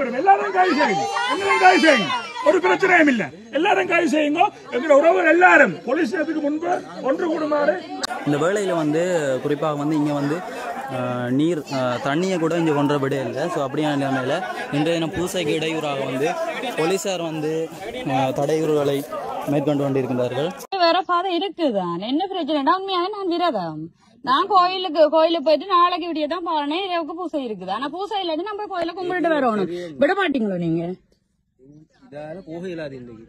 வரும் எல்லாரும் கைது செய்யுங்க எங்களையும் கைது செய்யுங்க ஒரு பிரச்சனையும் இல்ல எல்லாரும் கைது செய்யுங்க எங்க உறவுகள் எல்லாரும் போலீஸ் ஸ்டேஷனுக்கு முன்பு ஒன்று கூடுமாறு இந்த வேளையில் வந்து குறிப்பாக வந்து இங்கே வந்து அஹ், நீர் அஹ், தண்ணியை கூட இங்கே கொன்றபடியே இல்லை ஸோ அப்படியான நிலைமையில் இன்றைய தினம் பூசைக்கு இடையூறாக வந்து போலீஸார் வந்து அஹ், தடையூறுகளை மேற்கொண்டு கொண்டிருக்கின்றார்கள் வேற பாதை இருக்குதான் என்ன பிரச்சனைடா உண்மையாக நான் விரதம் நான் கோயிலுக்கு கோயிலுக்கு போயிட்டு நாளைக்கு விடிய தான் போறேன் இரவுக்கு பூசை இருக்குது ஆனா பூசை இல்லாட்டி நம்ம கோயில கும்பிட்டு வரணும் விட மாட்டீங்களோ நீங்க இதால போக இல்லாது இன்னைக்கு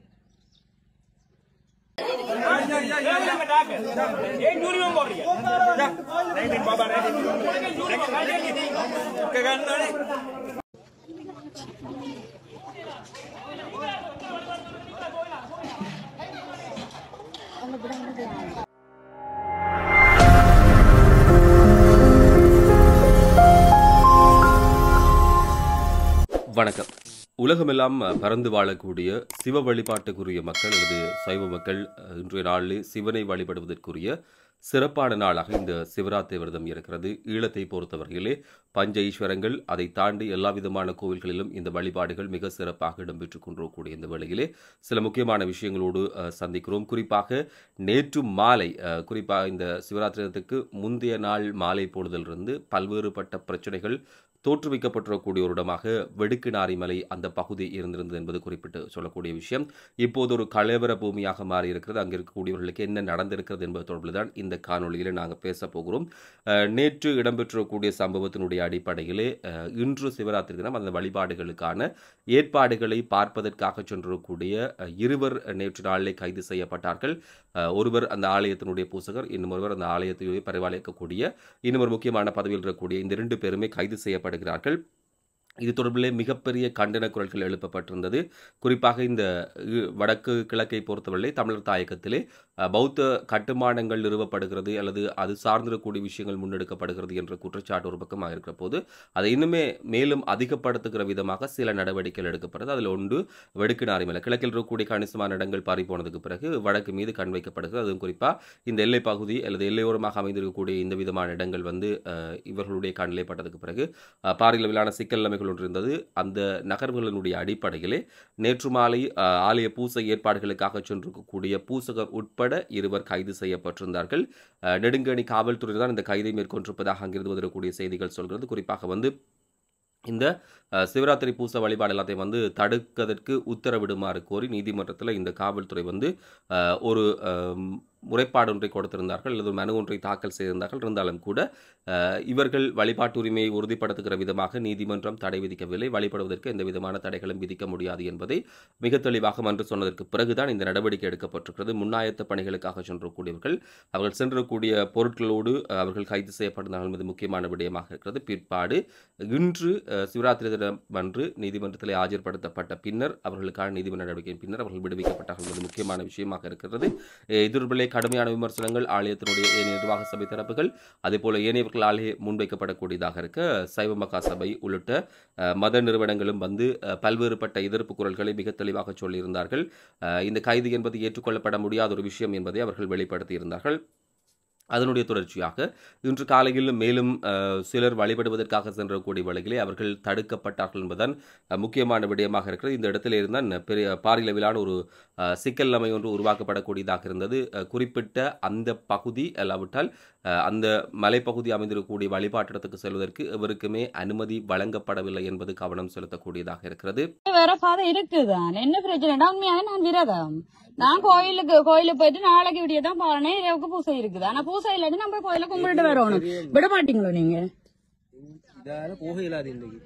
வணக்கம் உலகமெல்லாம் பறந்து வாழக்கூடிய சிவ வழிபாட்டுக்குரிய மக்கள் அல்லது சைவ மக்கள் அஹ், இன்றைய நாளில் சிவனை வழிபடுவதற்குரிய சிறப்பான நாளாக இந்த சிவராத்திரி விரதம் இருக்கிறது ஈழத்தை பொறுத்தவரையிலே பஞ்ச ஈஸ்வரங்கள் அதை தாண்டி எல்லா விதமான கோவில்களிலும் இந்த வழிபாடுகள் மிக சிறப்பாக இடம்பெற்றுக் கொண்டிருக்கக்கூடிய இந்த வேளையிலே சில முக்கியமான விஷயங்களோடு அஹ், சந்திக்கிறோம் குறிப்பாக நேற்று மாலை அஹ், குறிப்பாக இந்த சிவராத்திரத்துக்கு முந்தைய நாள் மாலை பொழுதிலிருந்து பல்வேறுபட்ட பிரச்சனைகள் தோற்றுவிக்கப்பட்டிருக்கக்கூடிய ஒரு இடமாக வெடுக்குநாரி மலை அந்த பகுதி இருந்திருந்தது என்பது குறிப்பிட்டு சொல்லக்கூடிய விஷயம் இப்போது ஒரு கலவர பூமியாக மாறி இருக்கிறது அங்கே இருக்கக்கூடியவர்களுக்கு என்ன நடந்திருக்கிறது என்பது தொடர்பில் தான் இந்த காணொளியில் நாங்கள் பேச போகிறோம் அஹ், நேற்று இடம்பெற்றிருக்கக்கூடிய சம்பவத்தினுடைய அடிப்படையிலே அஹ், இன்று சிவராத்திரி தினம் அந்த வழிபாடுகளுக்கான ஏற்பாடுகளை பார்ப்பதற்காக சென்றிருக்கக்கூடிய அஹ், இருவர் நேற்று நாளிலே கைது செய்யப்பட்டார்கள் அஹ், ஒருவர் அந்த ஆலயத்தினுடைய பூசகர் இன்னும் ஒருவர் அந்த ஆலயத்தினுடைய பரிபாலிக்கக்கூடிய இன்னும் ஒரு முக்கியமான பதவியில் இருக்கக்கூடிய இந்த இரண்டு பேருமே கைது செய்யப்படுகிறார்கள் இது தொடர்பிலே மிகப்பெரிய கண்டன குரல்கள் எழுப்பப்பட்டிருந்தது குறிப்பாக இந்த இ- வடக்கு கிழக்கை பொறுத்தவரை தமிழர் தாயகத்திலே அஹ், பௌத்த கட்டுமானங்கள் நிறுவப்படுகிறது அல்லது அது சார்ந்திருக்கக்கூடிய விஷயங்கள் முன்னெடுக்கப்படுகிறது என்ற குற்றச்சாட்டு ஒரு பக்கமாக இருக்கிற போது அதை இன்னுமே மேலும் அதிகப்படுத்துகிற விதமாக சில நடவடிக்கைகள் எடுக்கப்படுது அதில் ஒன்று வெடுக்கு மேல கிழக்கில் இருக்கக்கூடிய கணிசமான இடங்கள் பாரி போனதுக்கு பிறகு வடக்கு மீது கண் வைக்கப்படுகிறது அதுவும் குறிப்பாக இந்த எல்லை பகுதி அல்லது எல்லையோரமாக அமைந்திருக்கக்கூடிய இந்த விதமான இடங்கள் வந்து அஹ், இவர்களுடைய கண்ணிலே பட்டதுக்கு பிறகு அஹ், பாரியளவிலான சிக்கல் நிலைமைகள் ஒன்று இருந்தது அந்த நகர்வுகளினுடைய அடிப்படையிலே நேற்று மாலை அஹ், ஆலய பூசை ஏற்பாடுகளுக்காக சென்றிருக்கக்கூடிய பூசகர் உட்பட இருவர் கைது செய்யப்பட்டிருந்தார்கள் அஹ், நெடுங்கணி காவல்துறை தான் இந்த கைதை மேற்கொண்டிருப்பதாக அங்கிருந்து வரக்கூடிய செய்திகள் சொல்கிறது குறிப்பாக வந்து இந்த அஹ், சிவராத்திரி பூச வழிபாடு எல்லாத்தையும் வந்து தடுக்கதற்கு உத்தரவிடுமாறு கோரி நீதிமன்றத்தில் இந்த காவல்துறை வந்து அஹ், ஒரு அஹ், முறைப்பாடு ஒன்றை கொடுத்திருந்தார்கள் அல்லது ஒரு மனு ஒன்றை தாக்கல் செய்திருந்தார்கள் இருந்தாலும் கூட அஹ், இவர்கள் வழிபாட்டு உரிமையை உறுதிப்படுத்துகிற விதமாக நீதிமன்றம் தடை விதிக்கவில்லை வழிபடுவதற்கு எந்த விதமான தடைகளும் விதிக்க முடியாது என்பதை மிக தெளிவாக மன்று சொன்னதற்கு பிறகுதான் இந்த நடவடிக்கை எடுக்கப்பட்டிருக்கிறது முன்னாயத்த பணிகளுக்காக சென்றக்கூடியவர்கள் அவர்கள் சென்றக்கூடிய பொருட்களோடு அஹ், அவர்கள் கைது செய்யப்பட்டிருந்தார்கள் என்பது முக்கியமான விடயமாக இருக்கிறது பிற்பாடு இன்று அஹ், சிவராத்திரி தினம் அன்று நீதிமன்றத்தில் ஆஜர்படுத்தப்பட்ட பின்னர் அவர்களுக்கான நீதிமன்ற நடவடிக்கையின் பின்னர் அவர்கள் விடுவிக்கப்பட்டார்கள் என்பது முக்கியமான விஷயமாக இருக்கிறது அஹ், இது தொடர்பிலே கடுமையான விமர்சனங்கள் ஆலயத்தினுடைய ஏனைய நிர்வாக சபை தரப்புகள் அதேபோல ஏனையவர்களாலே முன்வைக்கப்படக்கூடியதாக இருக்க சைவ மகா சபை உள்ளிட்ட அஹ், மத நிறுவனங்களும் வந்து அஹ், பல்வேறுபட்ட எதிர்ப்பு குரல்களை மிக தெளிவாக சொல்லியிருந்தார்கள் அஹ், இந்த கைது என்பது ஏற்றுக்கொள்ளப்பட முடியாத ஒரு விஷயம் என்பதை அவர்கள் வெளிப்படுத்தியிருந்தார்கள் அதனுடைய தொடர்ச்சியாக இன்று காலையில் மேலும் அஹ், சிலர் வழிபடுவதற்காக சென்றக்கூடிய வேளையிலே அவர்கள் தடுக்கப்பட்டார்கள் என்பதுதான் அஹ், முக்கியமான விடயமாக இருக்கிறது இந்த இடத்துல இருந்தால் பெரிய பாரிளவிலான ஒரு அஹ், சிக்கல் நிலைமை ஒன்று உருவாக்கப்படக்கூடியதாக இருந்தது அஹ், குறிப்பிட்ட அந்த பகுதி அல்லாவிட்டால் அஹ், அந்த மலைப்பகுதி அமைந்திருக்கக்கூடிய வழிபாட்டிடத்துக்கு செல்வதற்கு எவருக்குமே அனுமதி வழங்கப்படவில்லை என்பது கவனம் செலுத்தக்கூடியதாக இருக்கிறது வேற பாதை இருக்குதான் என்ன பிரச்சனைடா உண்மையாக நான் விரதம் நான் கோயிலுக்கு கோயிலுக்கு போயிட்டு நாளைக்கு விடிய தான் போறேன் இரவுக்கு பூசை இருக்குது ஆனா பூசை இல்லாட்டி நம்ம கோயில கும்பிட்டு வரணும் விட மாட்டீங்களோ நீங்க இதால போக இல்லாது இன்னைக்கு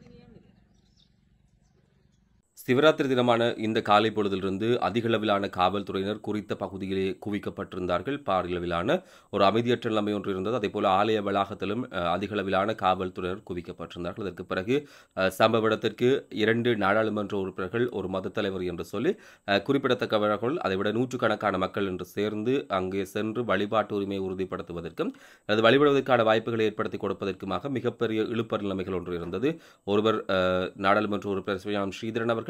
சிவராத்திரி தினமான இந்த காலை பொழுதிலிருந்து அதிகளவிலான காவல்துறையினர் குறித்த பகுதியிலே குவிக்கப்பட்டிருந்தார்கள் பாரியளவிலான ஒரு அமைதியற்ற நிலைமை ஒன்று இருந்தது அதே போல ஆலய வளாகத்திலும் அஹ், அதிகளவிலான காவல்துறையினர் குவிக்கப்பட்டிருந்தார்கள் அதற்கு பிறகு அஹ், சம்பவ இடத்திற்கு இரண்டு நாடாளுமன்ற உறுப்பினர்கள் ஒரு மதத் தலைவர் என்று சொல்லி அஹ், குறிப்பிடத்தக்கவர்கள் அதைவிட நூற்றுக்கணக்கான மக்கள் என்று சேர்ந்து அங்கே சென்று வழிபாட்டு உரிமையை உறுதிப்படுத்துவதற்கும் அது வழிபடுவதற்கான வாய்ப்புகளை ஏற்படுத்தி கொடுப்பதற்குமாக மிகப்பெரிய இழுப்பர் நிலைமைகள் ஒன்று இருந்தது ஒருவர் அஹ், நாடாளுமன்ற உறுப்பினர் சிவஞானம் ஸ்ரீதரன் அவர்கள்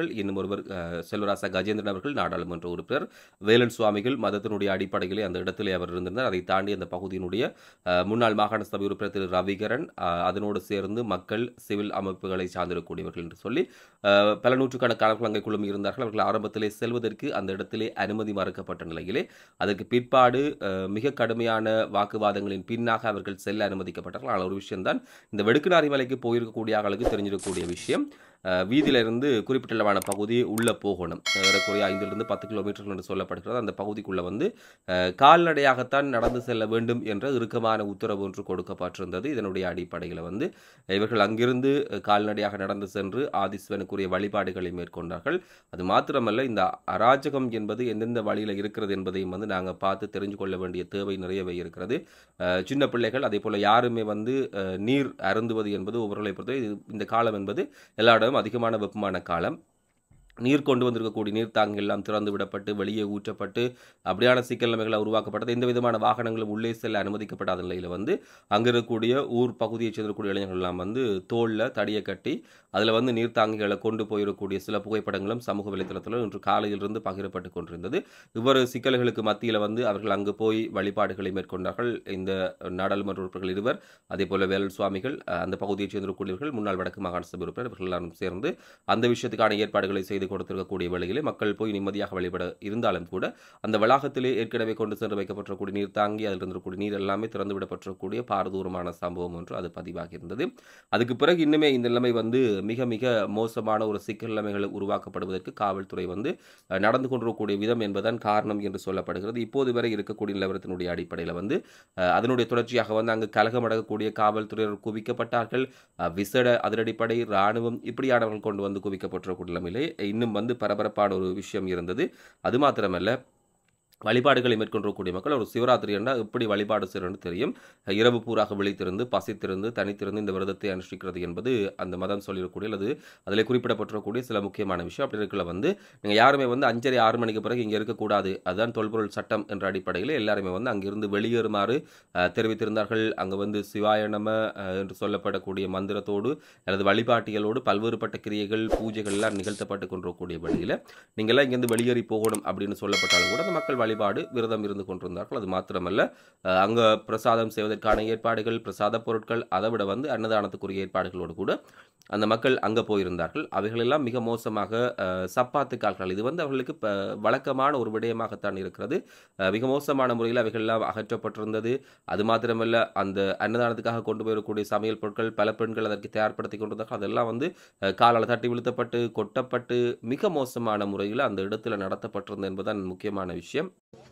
அவர்கள் இன்னும் ஒருவர் அஹ், செல்வராசா கஜேந்திரன் அவர்கள் நாடாளுமன்ற உறுப்பினர் வேலன் சுவாமிகள் மதத்தினுடைய அடிப்படையிலே அந்த இடத்திலே அவர் இருந்திருந்தார் அதை தாண்டி அந்த பகுதியினுடைய அஹ், முன்னாள் மாகாண சபை உறுப்பினர் திரு ரவிகரன் அஹ், அதனோடு சேர்ந்து மக்கள் சிவில் அமைப்புகளை சார்ந்திருக்கக்கூடியவர்கள் என்று சொல்லி அஹ், பல நூற்றுக்கணக்கானவர்கள் அங்கே குழுமி இருந்தார்கள் அவர்கள் ஆரம்பத்திலே செல்வதற்கு அந்த இடத்திலே அனுமதி மறுக்கப்பட்ட நிலையிலே அதற்கு பிற்பாடு அஹ், மிக கடுமையான வாக்குவாதங்களின் பின்னாக அவர்கள் செல்ல அனுமதிக்கப்பட்டார்கள் ஆனால் ஒரு விஷயம்தான் இந்த வெடுக்குநாரி மலைக்கு போயிருக்கக்கூடிய ஆளுக்கு தெரிஞ்சிருக்கக்கூடிய விஷயம் அஹ், வீதியிலிருந்து குறிப்பிட்டளவான பகுதி உள்ளே போகணும் ஏறக்குறைய ஐந்திலிருந்து பத்து கிலோமீட்டர்கள் என்று சொல்லப்படுகிறது அந்த பகுதிக்குள்ளே வந்து அஹ், கால்நடையாகத்தான் நடந்து செல்ல வேண்டும் என்ற இறுக்கமான உத்தரவு ஒன்று கொடுக்கப்பட்டிருந்தது இதனுடைய அடிப்படையில் வந்து இவர்கள் அங்கிருந்து அஹ், கால்நடையாக நடந்து சென்று ஆதிஸ்வனுக்குரிய வழிபாடுகளை மேற்கொண்டார்கள் அது மாத்திரமல்ல இந்த அராஜகம் என்பது எந்தெந்த வழியில் இருக்கிறது என்பதையும் வந்து நாங்கள் பார்த்து தெரிஞ்சு கொள்ள வேண்டிய தேவை நிறையவே இருக்கிறது அஹ், சின்ன பிள்ளைகள் அதே போல் யாருமே வந்து அஹ், நீர் அருந்துவது என்பது ஒவ்வொருவர்களை பொறுத்தவரை இது- இந்த காலம் என்பது எல்லா இடமும் அதிகமான வெப்பமான காலம் நீர் கொண்டு வந்திருக்கக்கூடிய நீர்த்தாங்கிகள் எல்லாம் திறந்து விடப்பட்டு வெளியே ஊற்றப்பட்டு அப்படியான சிக்கல் நிலைமைகளை உருவாக்கப்பட்டது எந்த விதமான வாகனங்களும் உள்ளே செல்ல அனுமதிக்கப்படாத நிலையில் வந்து அங்கே இருக்கக்கூடிய ஊர் பகுதியைச் சேர்ந்திருக்கக்கூடிய இளைஞர்கள் எல்லாம் வந்து தோளில் தடியை கட்டி அதில் வந்து நீர்த்தாங்கிகளை கொண்டு போயிருக்கக்கூடிய சில புகைப்படங்களும் சமூக வலைத்தளத்தில் இன்று காலையிலிருந்து பகிரப்பட்டு கொண்டிருந்தது இவ்வாறு சிக்கல்களுக்கு மத்தியில் வந்து அவர்கள் அங்கு போய் வழிபாடுகளை மேற்கொண்டார்கள் இந்த நாடாளுமன்ற உறுப்பினர்கள் இருவர் அதே போல வேலல் சுவாமிகள் அஹ், அந்த பகுதியைச் சேர்ந்திருக்கக்கூடியவர்கள் முன்னாள் வடக்கு மாகாண சபை உறுப்பினர் இவர்கள் எல்லாரும் சேர்ந்து அந்த விஷயத்துக்கான ஏற்பாடுகளை செய்து கொடுத்திருக்கக்கூடிய வேளையிலே மக்கள் போய் நிம்மதியாக வழிபட இருந்தாலும் கூட அந்த வளாகத்திலே ஏற்கனவே கொண்டு சென்று வைக்கப்பட்டிருக்கக்கூடிய நீர் தாங்கி அதில் இருந்திருக்கக்கூடிய நீர் எல்லாமே திறந்து விடப்பட்டிருக்கக்கூடிய பாரதூரமான சம்பவம் ஒன்று அது பதிவாகி இருந்தது அதுக்கு பிறகு இன்னுமே இந்த நிலைமை வந்து மிக மிக மோசமான ஒரு சிக்கல் நிலைமைகள் உருவாக்கப்படுவதற்கு காவல்துறை வந்து அஹ், நடந்து கொண்டிருக்கக்கூடிய விதம் என்பதுதான் காரணம் என்று சொல்லப்படுகிறது இப்போது வரை இருக்கக்கூடிய நிலவரத்தினுடைய அடிப்படையில் வந்து அஹ், அதனுடைய தொடர்ச்சியாக வந்து அங்கு கலகம் அடங்கக்கூடிய காவல்துறையினர் குவிக்கப்பட்டார்கள் அஹ், விசேட அதிரடிப்படை இராணுவம் இப்படியானவர்கள் கொண்டு வந்து குவிக்கப்பட்டிருக்கூடிய நிலையிலே இன்னும் வந்து பரபரப்பான ஒரு விஷயம் இருந்தது அது மாத்திரமல்ல வழிபாடுகளை மேற்கொண்டிருக்கக்கூடிய மக்கள் ஒரு சிவராத்திரி என்றால் எப்படி வழிபாடு செய்யணும்னு தெரியும் இரவு பூராக விழித்திருந்து பசித்திருந்து தனித்திருந்து இந்த விரதத்தை அனுஷ்டிக்கிறது என்பது அந்த மதம் சொல்லியிருக்கக்கூடிய அல்லது அதில் குறிப்பிடப்பட்டிருக்கக்கூடிய சில முக்கியமான விஷயம் அப்படி இருக்கல வந்து நீங்கள் யாருமே வந்து அஞ்சரை ஆறு மணிக்கு பிறகு இங்கே இருக்கக்கூடாது அதுதான் தொல்பொருள் சட்டம் என்ற அடிப்படையில் எல்லாருமே வந்து அங்கிருந்து வெளியேறுமாறு அஹ், தெரிவித்திருந்தார்கள் அங்கே வந்து சிவாய நம அஹ், என்று சொல்லப்படக்கூடிய மந்திரத்தோடு அல்லது வழிபாட்டிகளோடு பல்வேறுபட்ட கிரியைகள் பூஜைகள் எல்லாம் நிகழ்த்தப்பட்டு கொண்டிருக்கக்கூடிய வழியில் நீங்கள்லாம் இங்கேருந்து வெளியேறி போகணும் அப்படின்னு சொல்லப்பட்டாலும் கூட அந்த மக்கள் வழிபாடு விரதம் இருந்து கொண்டிருந்தார்கள் அது மாத்திரமல்ல அஹ், அங்க பிரசாதம் செய்வதற்கான ஏற்பாடுகள் பிரசாத பொருட்கள் அதை விட வந்து அன்னதானத்துக்குரிய ஏற்பாடுகளோடு கூட அந்த மக்கள் அங்கே போயிருந்தார்கள் அவைகளெல்லாம் மிக மோசமாக அஹ், சப்பாத்து கால்கள் இது வந்து அவர்களுக்கு ப- வழக்கமான ஒரு விடயமாகத்தான் இருக்கிறது அஹ், மிக மோசமான முறையில் அவைகளெல்லாம் அகற்றப்பட்டிருந்தது அது மாத்திரமல்ல அந்த அன்னதானத்துக்காக கொண்டு போயிருக்கக்கூடிய சமையல் பொருட்கள் பல பெண்கள் அதற்கு தயார்படுத்தி கொண்டிருந்தார்கள் அதெல்லாம் வந்து அஹ், காலால் தட்டி வீழ்த்தப்பட்டு கொட்டப்பட்டு மிக மோசமான முறையில் அந்த இடத்துல நடத்தப்பட்டிருந்தது என்பதுதான் முக்கியமான விஷயம்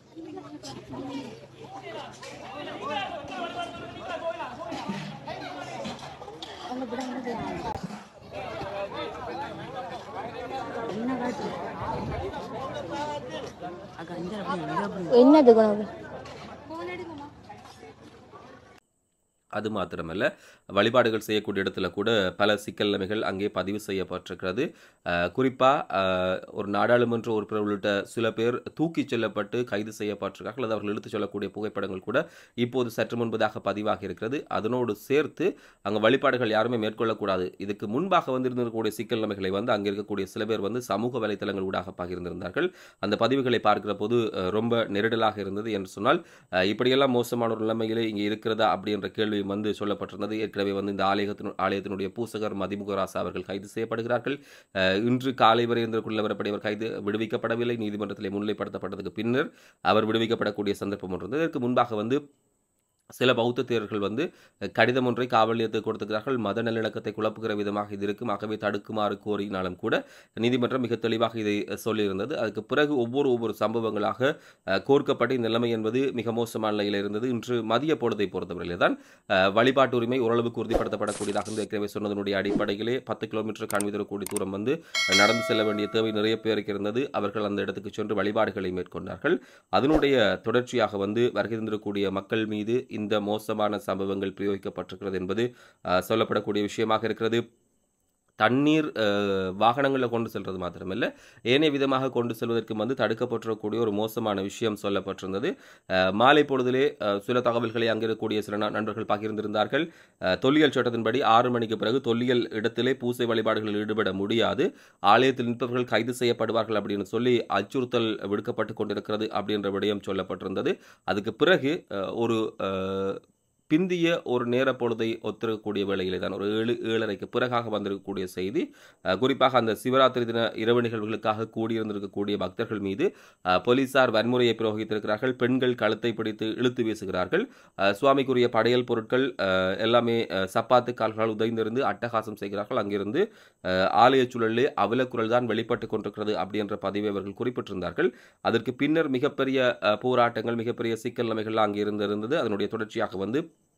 என்னது குணம் அது மாத்திரமல்ல வழிபாடுகள் செய்யக்கூடிய இடத்துல கூட பல சிக்கல் நிலைமைகள் அங்கே பதிவு செய்யப்பட்டிருக்கிறது அஹ், குறிப்பா அஹ், ஒரு நாடாளுமன்ற உறுப்பினர் உள்ளிட்ட சில பேர் தூக்கிச் செல்லப்பட்டு கைது செய்யப்பட்டிருக்கார்கள் அல்லது அவர்கள் இழுத்துச் செல்லக்கூடிய புகைப்படங்கள் கூட இப்போது சற்று முன்பதாக பதிவாகி இருக்கிறது அதனோடு சேர்த்து அங்கே வழிபாடுகள் யாருமே மேற்கொள்ளக்கூடாது இதுக்கு முன்பாக வந்து இருந்திருக்கக்கூடிய சிக்கல் நிலைமைகளை வந்து அங்கே இருக்கக்கூடிய சில பேர் வந்து சமூக வலைத்தளங்கள் ஊடாக பகிர்ந்திருந்தார்கள் அந்த பதிவுகளை பார்க்கிற போது அஹ், ரொம்ப நெருடலாக இருந்தது என்று சொன்னால் அஹ், இப்படியெல்லாம் மோசமான ஒரு நிலைமையிலே இங்கே இருக்கிறதா அப்படின்ற கேள்வி வந்து சொல்லப்பட்டிருந்தது ஏற்கனவே வந்து இந்த ஆலயத்தின் ஆலயத்தினுடைய பூசகர் மதிமுகராசா அவர்கள் கைது செய்யப்படுகிறார்கள் அஹ், இன்று காலை வரை இருந்திருக்குள்ள நிலவரப்படி அவர் கைது விடுவிக்கப்படவில்லை நீதிமன்றத்திலே முன்னிலைப்படுத்தப்பட்டதுக்கு பின்னர் அவர் விடுவிக்கப்படக்கூடிய சந்தர்ப்பம் ஒன்று இருந்தது இதற்கு முன்பாக வந்து சில பௌத்த தேரர்கள் வந்து அஹ், கடிதம் ஒன்றை காவல் நிலையத்துக்கு கொடுத்திருக்கிறார்கள் மத நல்லிணக்கத்தை குழப்புகிற விதமாக இது இருக்கும் ஆகவே தடுக்குமாறு கோரினாலும் கூட நீதிமன்றம் மிக தெளிவாக இதை அஹ், சொல்லியிருந்தது அதுக்கு பிறகு ஒவ்வொரு ஒவ்வொரு சம்பவங்களாக அஹ், கோர்க்கப்பட்ட இந்த நிலைமை என்பது மிக மோசமான நிலையில் இருந்தது இன்று மதிய பொழுதை பொறுத்தவரையிலே தான் அஹ், வழிபாட்டு உரிமை ஓரளவுக்கு உறுதிப்படுத்தப்படக்கூடியதாக இருந்து ஏற்கனவே சொன்னதனுடைய அடிப்படையிலே பத்து கிலோமீட்டர் காண்பிதரக்கூடிய தூரம் வந்து அஹ், நடந்து செல்ல வேண்டிய தேவை நிறைய பேருக்கு இருந்தது அவர்கள் அந்த இடத்துக்கு சென்று வழிபாடுகளை மேற்கொண்டார்கள் அதனுடைய தொடர்ச்சியாக வந்து வருகை தந்திருக்கக்கூடிய மக்கள் மீது இந்த மோசமான சம்பவங்கள் பிரயோகிக்கப்பட்டிருக்கிறது என்பது அஹ், சொல்லப்படக்கூடிய விஷயமாக இருக்கிறது தண்ணீர் அஹ், வாகனங்களில் கொண்டு செல்வது மாத்திரமல்ல ஏனைய விதமாக கொண்டு செல்வதற்கு வந்து தடுக்கப்பட்டிருக்கக்கூடிய ஒரு மோசமான விஷயம் சொல்லப்பட்டிருந்தது அஹ், மாலை பொழுதிலே அஹ், சில தகவல்களை அங்கே இருக்கக்கூடிய சில ந- நண்பர்கள் பகிர்ந்திருந்தார்கள் அஹ், தொல்லியல் சட்டத்தின்படி ஆறு மணிக்கு பிறகு தொல்லியல் இடத்திலே பூசை வழிபாடுகளில் ஈடுபட முடியாது ஆலயத்தில் நிற்பவர்கள் கைது செய்யப்படுவார்கள் அப்படின்னு சொல்லி அச்சுறுத்தல் விடுக்கப்பட்டு கொண்டிருக்கிறது அப்படின்ற விடயம் சொல்லப்பட்டிருந்தது அதுக்கு பிறகு அஹ், ஒரு அஹ், பிந்திய ஒரு நேர பொழுதை ஒத்திருக்கக்கூடிய வேளையிலே தான் ஒரு ஏழு ஏழரைக்கு பிறகாக வந்திருக்கக்கூடிய செய்தி அஹ், குறிப்பாக அந்த சிவராத்திரி தின இரவு நிகழ்வுகளுக்காக கூடியிருந்திருக்கக்கூடிய பக்தர்கள் மீது அஹ், போலீசார் வன்முறையை பிரயோகித்திருக்கிறார்கள் பெண்கள் கழுத்தை பிடித்து இழுத்து வீசுகிறார்கள் அஹ், சுவாமிக்குரிய படையல் பொருட்கள் அஹ், எல்லாமே அஹ், சப்பாத்து கால்களால் உதைந்திருந்து அட்டகாசம் செய்கிறார்கள் அங்கிருந்து அஹ், ஆலய சூழலிலே அவலக்குரல் தான் வெளிப்பட்டு கொண்டிருக்கிறது அப்படின்ற பதிவை அவர்கள் குறிப்பிட்டிருந்தார்கள் அதற்கு பின்னர் மிகப்பெரிய அஹ், போராட்டங்கள் மிகப்பெரிய சிக்கல் நிலைமைகள் அங்கே இருந்திருந்தது அதனுடைய தொடர்ச்சியாக வந்து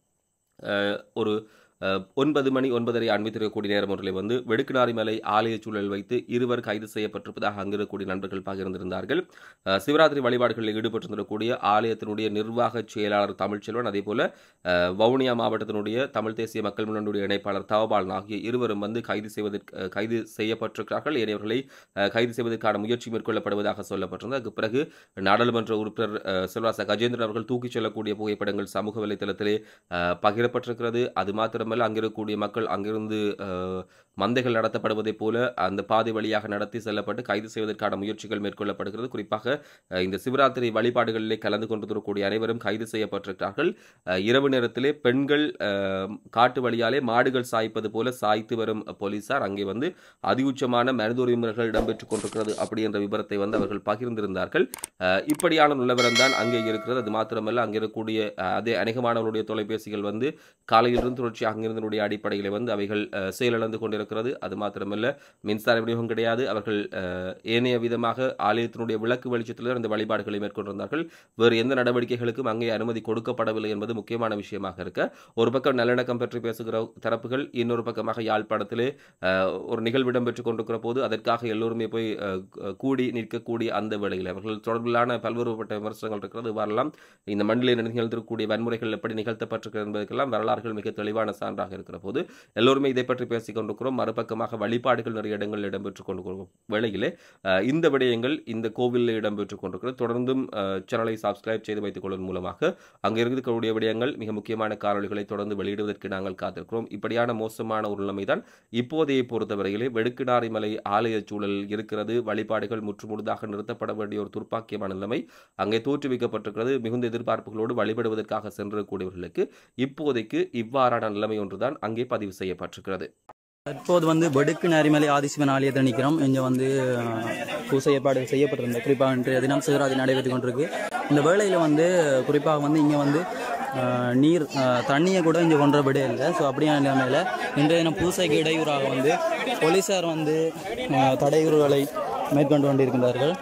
அஹ், ஒரு அஹ், ஒன்பது மணி ஒன்பதரை அண்மித்திருக்கக்கூடிய நேரம் ஒன்றில் வந்து வெடுக்குநாரி மலை ஆலய சூழல் வைத்து இருவர் கைது செய்யப்பட்டிருப்பதாக அங்கிருக்கக்கூடிய நண்பர்கள் பகிர்ந்திருந்தார்கள் அஹ், சிவராத்திரி வழிபாடுகளில் ஈடுபட்டிருந்திருக்கக்கூடிய ஆலயத்தினுடைய நிர்வாக செயலாளர் தமிழ்ச்செல்வன் அதே போல அஹ், வவுனியா மாவட்டத்தினுடைய தமிழ் தேசிய மக்கள் முன்னணியுடைய இணைப்பாளர் தவபாலன் ஆகிய இருவரும் வந்து கைது செய்வதற்கு அஹ், கைது செய்யப்பட்டிருக்கிறார்கள் ஏனையவர்களை அஹ், கைது செய்வதற்கான முயற்சி மேற்கொள்ளப்படுவதாக சொல்லப்பட்டிருந்தது அதுக்கு பிறகு நாடாளுமன்ற உறுப்பினர் அஹ், செல்வாச கஜேந்திரன் அவர்கள் தூக்கிச் செல்லக்கூடிய புகைப்படங்கள் சமூக வலைதளத்திலே அஹ், பகிரப்பட்டிருக்கிறது அது மாத்திரமல்ல அங்கிருக்கக்கூடிய மக்கள் அங்கிருந்து அஹ், மந்தைகள் நடத்தப்படுவதைப் போல அந்த பாதை வழியாக நடத்தி செல்லப்பட்டு கைது செய்வதற்கான முயற்சிகள் மேற்கொள்ளப்படுகிறது குறிப்பாக அஹ், இந்த சிவராத்திரி வழிபாடுகளிலே கலந்து கொண்டிருக்கக்கூடிய அனைவரும் கைது செய்யப்பட்டிருக்கிறார்கள் அஹ், இரவு நேரத்திலே பெண்கள் அஹ், காட்டு வழியாலே மாடுகள் சாய்ப்பது போல சாய்த்து வரும் போலீசார் அங்கே வந்து அதிஉச்சமான மனித உரிமைகள் இடம்பெற்றுக் கொண்டிருக்கிறது அப்படி என்ற விவரத்தை வந்து அவர்கள் பகிர்ந்திருந்தார்கள் அஹ், இப்படியான நிலவரம் தான் அங்கே இருக்கிறது அது மாத்திரமல்ல அங்கே இருக்கக்கூடிய அஹ், அதே அநேகமானவருடைய தொலைபேசிகள் வந்து காலையிலிருந்து தொடர்ச்சி அங்கிருந்தனுடைய அடிப்படையில் வந்து அவைகள் அஹ், செயலிழந்து கொண்டிருக்கிறது அது மாத்திரமல்ல மின்சார விநியோகம் கிடையாது அவர்கள் அஹ், ஏனைய விதமாக ஆலயத்தினுடைய விளக்கு வெளிச்சத்தில் தான் இந்த வழிபாடுகளை மேற்கொண்டிருந்தார்கள் வேறு எந்த நடவடிக்கைகளுக்கும் அங்கே அனுமதி கொடுக்கப்படவில்லை என்பது முக்கியமான விஷயமாக இருக்க ஒரு பக்கம் நல்லிணக்கம் பற்றி பேசுகிற தரப்புகள் இன்னொரு பக்கமாக யாழ்ப்பாணத்திலே அஹ், ஒரு நிகழ்வு இடம்பெற்றுக் கொண்டிருக்கிற போது அதற்காக எல்லோருமே போய் அஹ், கு- கூடி நிற்கக்கூடிய அந்த வேளையில் அவர்கள் தொடர்பிலான பல்வேறுபட்ட விமர்சனங்கள் இருக்கிறது இவ்வாறெல்லாம் இந்த மண்ணிலே நிகழ்ந்திருக்கக்கூடிய வன்முறைகள் எப்படி நிகழ்த்தப்பட்டிருக்கிறது என்பதற்கெல்லாம் வரலாறுகள் மிக தெளிவான சான்றாக இருக்கிற போது எல்லோருமே இதை பற்றி பேசிக் கொண்டிருக்கிறோம் மறுபக்கமாக வழிபாடுகள் நிறைய இடங்களில் இடம்பெற்றுக் கொண்டிருக்கிற வேளையிலே அஹ், இந்த விடயங்கள் இந்த கோவிலில் இடம்பெற்றுக் கொண்டிருக்கிறது தொடர்ந்தும் அஹ், சேனலை சப்ஸ்கிரைப் செய்து வைத்துக் கொள்வதன் மூலமாக அங்கே இருக்கக்கூடிய விடயங்கள் மிக முக்கியமான காணொளிகளை தொடர்ந்து வெளியிடுவதற்கு நாங்கள் காத்திருக்கிறோம் இப்படியான மோசமான ஒரு நிலைமைதான் இப்போதைய பொறுத்தவரையிலே வெடுக்குநாரி மலை ஆலய சூழல் இருக்கிறது வழிபாடுகள் முற்றுமுழுதாக நிறுத்தப்பட வேண்டிய ஒரு துர்ப்பாக்கியமான நிலைமை அங்கே தோற்றுவிக்கப்பட்டிருக்கிறது மிகுந்த எதிர்பார்ப்புகளோடு வழிபடுவதற்காக சென்றக்கூடியவர்களுக்கு இப்போதைக்கு இவ்வாறான நிலைமை ஒன்றுதான் அங்கே பதிவு செய்யப்பட்டிருக்கிறது தற்போது வந்து வடுக்கு நேரிமலை ஆதிசிவன் ஆலயத்தில் நிற்கிறோம் இங்கே வந்து அஹ், பூசை ஏற்பாடு செய்யப்பட்டிருந்த குறிப்பாக இன்றைய தினம் சிவராத்திரி நடைபெற்று கொண்டிருக்கு இந்த வேளையில் வந்து குறிப்பாக வந்து இங்கே வந்து அஹ், நீர் அஹ், தண்ணியை கூட இங்கே கொன்ற விட இல்லை ஸோ அப்படியான நிலைமையில் இன்றைய தினம் பூசைக்கு இடையூறாக வந்து போலீஸார் வந்து அஹ், தடையூறுகளை மேற்கொண்டு கொண்டிருக்கின்றார்கள்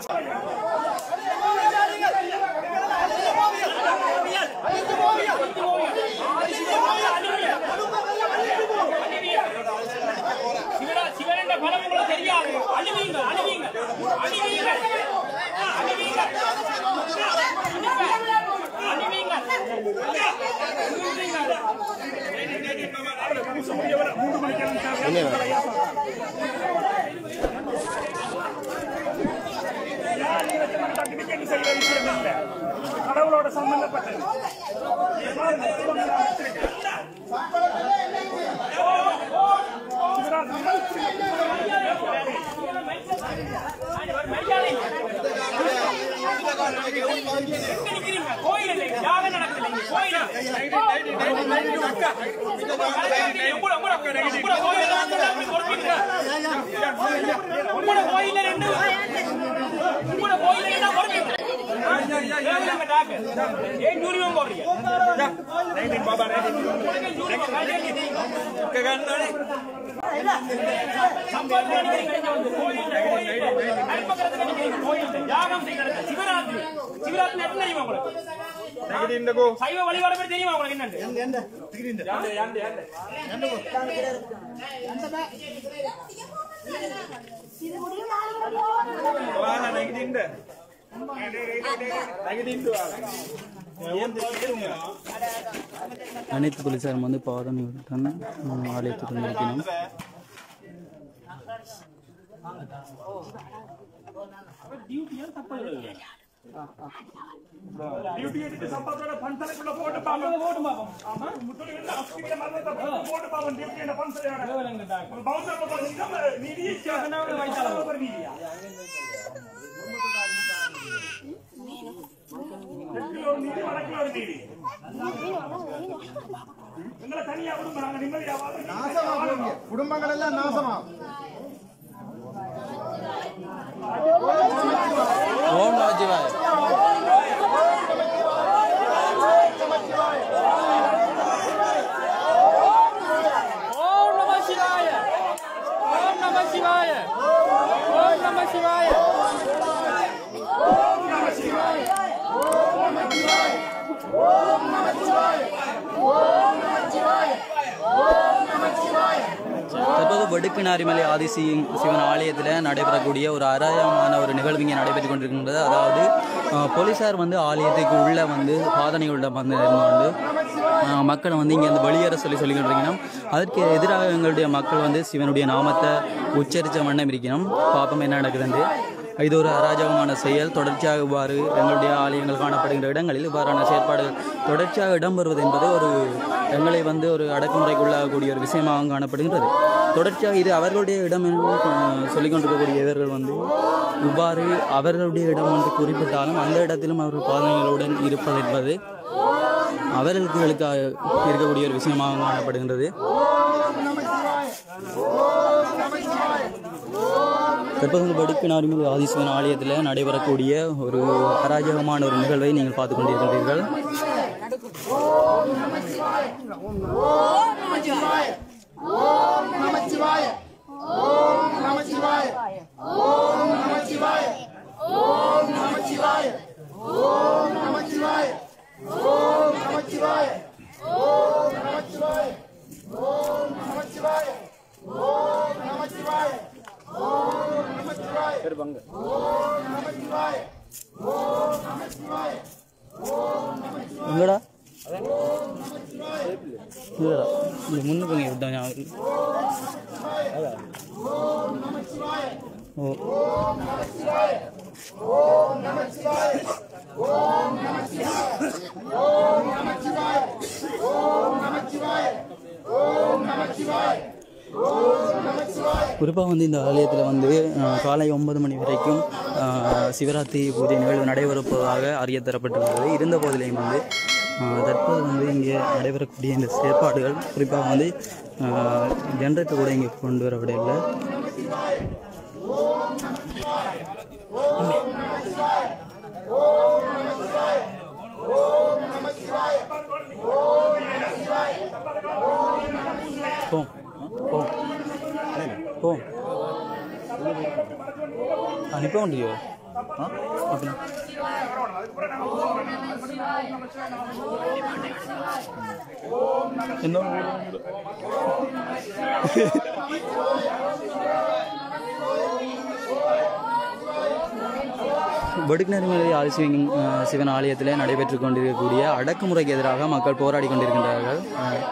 சிவரா சிவனண்ட பலம் உங்களுக்கு தெரியாது அழுவீங்க அழுவீங்க அழுவீங்க அழுவீங்க அழுவீங்க மூணு மணிக்கெல்லாம் டிக்கெட் செய்யற விஷயம் இல்ல கடவுளோட சம்பந்தப்பட்டது கோயில் இல்லை யாகம் நடக்குது இங்க கோயில் உங்களோட உங்களோட கோயில் உங்களோட கோயில் ரெண்டு உங்களோட கோயில் என்ன பொறுப்பீங்க ஏன் யூனிவம் போடுறீங்க யாகம் செய்யறது சிவராத்திரி சிவராத்திரி என்ன தெரியுமா உங்களுக்கு சைவ வழிபாடு பற்றி தெரியுமா உங்களுக்கு என்னன்னு யாண்டு, யாண்டு, யாண்டு. அனைத்து போலீஸாரும் வந்து பாதம் விட்டாங்க ஆலயத்துடன் இருக்கணும் டியூட்டி எடுத்து சம்பளத்தோட பந்தலுக்குள்ள போட்டு பாப்போம் போட்டு பாப்போம் ஆமா முத்தொழி வந்து அஸ்கிரிய மரணத்தை போட்டு பாப்போம் டியூட்டி என்ன பந்தலையோட ஒரு பவுன்சர் பண்றது நீதி வைத்தாலும் ஒரு நீதியா தெற்குல ஒரு நீதி வடக்குல ஒரு நீதி எங்களை தனியா விடுங்க நாங்க நிம்மதியா வாழ்றோம். குடும்பங்கள் எல்லாம் நாசமா ஓம் நமச்சிவாய ஓம் நம சிவாய ஓம் நம சிவாய ஓம் நம சிவாய தற்போது வடுக்கினாரிமலை ஆதிசி சிவன் ஆலயத்தில் நடைபெறக்கூடிய ஒரு அராயமான ஒரு நிகழ்வு இங்கே நடைபெற்றுக் கொண்டிருக்கின்றது அதாவது அஹ், போலீசார் வந்து ஆலயத்துக்கு உள்ளே வந்து பாதனையுள்ள வந்து இருந்து கொண்டு அஹ், மக்களை வந்து இங்கே வந்து வெளியேற சொல்லி சொல்லிக்கிட்டு இருக்கணும் அதற்கு எதிராக எங்களுடைய மக்கள் வந்து சிவனுடைய நாமத்தை உச்சரித்த வண்ணம் இருக்கணும் பாப்பம் என்ன நடக்குதுன்னு இது ஒரு அராஜகமான செயல் தொடர்ச்சியாக இவ்வாறு எங்களுடைய ஆலயங்கள் காணப்படுகின்ற இடங்களில் இவ்வாறான செயற்பாடுகள் தொடர்ச்சியாக இடம்பெறுவது என்பது ஒரு எங்களை வந்து ஒரு அடக்குமுறைக்குள்ளாகக்கூடிய ஒரு விஷயமாக காணப்படுகின்றது தொடர்ச்சியாக இது அவர்களுடைய இடம் என்று அஹ், சொல்லிக் கொண்டிருக்கக்கூடிய இவர்கள் வந்து இவ்வாறு அவர்களுடைய இடம் என்று குறிப்பிட்டாலும் அந்த இடத்திலும் அவர்கள் பாதனைகளுடன் இருப்பது என்பது அவர்களுக்கு இருக்கக்கூடிய ஒரு விஷயமாக காணப்படுகின்றது தற்போது வடுக்கினாரிமலை ஆதீஸ்வரன் ஆலயத்தில் நடைபெறக்கூடிய ஒரு அராஜகமான ஒரு நிகழ்வை நீங்கள் பார்த்து கொண்டிருக்கின்றீர்கள் நமச்சிவாய ஓம் நமச்சிவாய ஓம் நமச்சிவாய ஓம் நமச்சிவாய ஓம் நமச்சிவாய ஓம் நமச்சிவாய ஓம் நமச்சிவாய ஓம் நமச்சிவாய ஓம் நமச்சிவாய ஓம் நமச்சிவாய ஓம் நமச்சிவாய ஓம் நமச்சிவாய எங்கடா இல்லடா இந்த முன்னுக்கு இங்கே விட்டாங்க ஓ குறிப்பாக வந்து இந்த ஆலயத்தில் வந்து அஹ், காலை ஒன்பது மணி வரைக்கும் அஹ், சிவராத்திரி பூஜை நிகழ்வு நடைபெறப்போவதாக அறிய தரப்பட்டுள்ளது இருந்த போதிலையும் வந்து அஹ், தற்போது வந்து இங்கே நடைபெறக்கூடிய இந்த செயற்பாடுகள் குறிப்பாக வந்து ஜென்ரேட்டர் கூட இங்கே கொண்டு வரப்படவில்லை போம் போம் போம் அனுப்ப முடியும் ஆ அப்படின்னா என்ன வடுக்கினரிமலை ஆதிசிவன் அஹ், சிவன் ஆலயத்தில் நடைபெற்றுக் கொண்டிருக்கக்கூடிய அடக்குமுறைக்கு எதிராக மக்கள் போராடி கொண்டிருக்கின்றார்கள் அஹ்,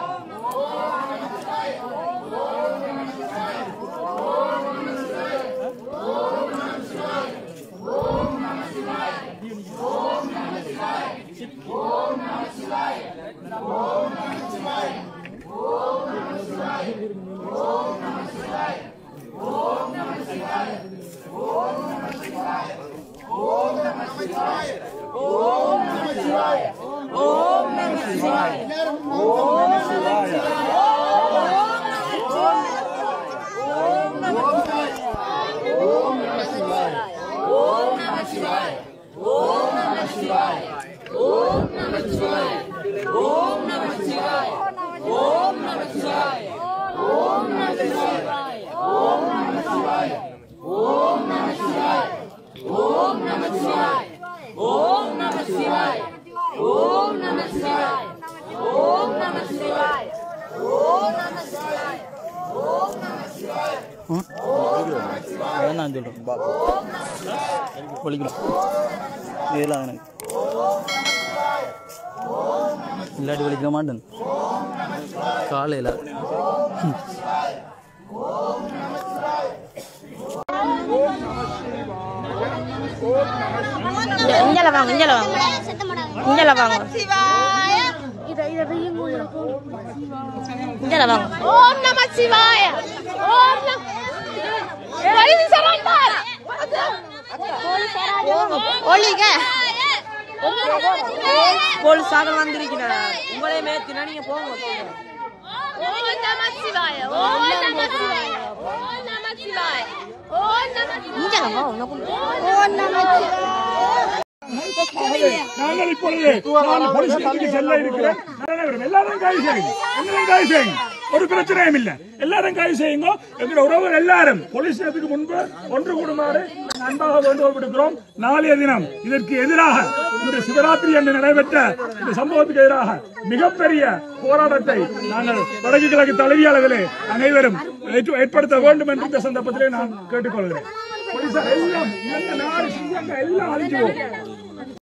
அதான் நான் சொல்கிறேன் பா வலிக்கலாம் இதெல்லாம் எனக்கு இல்லாட்டி வலிக்க மாட்டேன் காலையில் இஞ்சல வாங்க இஞ்சல வாங்க இஞ்சல வாங்க இஞ்சல வாங்க ஓம் நம சிவாய ஓம் நம ஒளிக போலீஸாக வந்திருக்கிறார் உங்களே மேத்தினா நீங்க போங்க ஓம் நம சிவாய ஓம் நம சிவாய ஓம் நம சிவாய ஓம் நம இஞ்சல வாங்க ஓம் நம சிவாய நாங்கள் இப்பொழுது நான் போலீஸ் ஸ்டேஷனுக்கு செல்ல இருக்கிறேன் அனைவரும் எல்லாரும் கைது செய்யுங்க எல்லாரும் கைது செய்யுங்க ஒரு பிரச்சனையும் இல்ல எல்லாரும் கைது செய்யுங்க எங்கிற உறவுகள் எல்லாரும் போலீஸ் ஸ்டேஷனுக்கு முன்பு ஒன்று கூடுமாறு அன்பாக வேண்டுகோள் விடுக்கிறோம் நாளைய தினம் இதற்கு எதிராக இந்த சிவராத்திரி அன்று நடைபெற்ற இந்த சம்பவத்துக்கு எதிராக மிகப்பெரிய போராட்டத்தை நாங்கள் வடக்கு கிழக்கு தலைவி அளவிலே அனைவரும் ஏற்று- ஏற்படுத்த வேண்டும் என்று இந்த சந்தர்ப்பத்திலே நான் கேட்டுக்கொள்கிறேன் போலீசார் எல்லாம் இந்த நாடு சிங்கங்கள் எல்லாம் அழிஞ்சுவோம்